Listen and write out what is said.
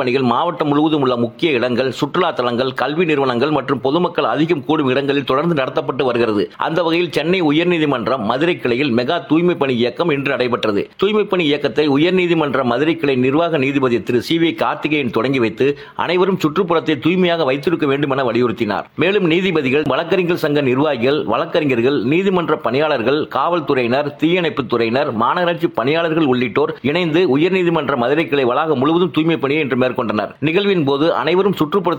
பணிகள் மாவட்டம் முழுவதும் உள்ள முக்கிய இடங்கள் சுற்றுலா தலங்கள் கல்வி நிறுவனங்கள் மற்றும் பொதுமக்கள் அதிகம் கூடும் இடங்களில் தொடர்ந்து நடத்தப்பட்டு வருகிறது அந்த வகையில் சென்னை உயர்நீதிமன்றம் மதுரை கிளையில் மெகா தூய்மை பணி இயக்கம் இன்று நடைபெற்றது தூய்மை பணி இயக்கத்தை உயர்நீதிமன்ற மதுரை கிளை நிர்வாக நீதிபதி திரு சி வி கார்த்திகேயன் தொடங்கி வைத்து அனைவரும் சுற்றுப்புறத்தை தூய்மையாக வைத்திருக்க வேண்டும் என வலியுறுத்தினார் மேலும் நீதிபதிகள் வழக்கறிஞர் சங்க நிர்வாகிகள் வழக்கறிஞர்கள் நீதிமன்ற பணியாளர்கள் காவல்துறையினர் தீயணைப்புத் துறையினர் மாநகராட்சி பணியாளர்கள் உள்ளிட்டோர் இணைந்து உயர்நீதிமன்ற மதுரை கிளை வளாகம் முழுவதும் தூய்மை பணியை இன்று மேற்கொண்டனர் நிகழ்வின் போது அனைவரும் சுற்றுப்புறத்தை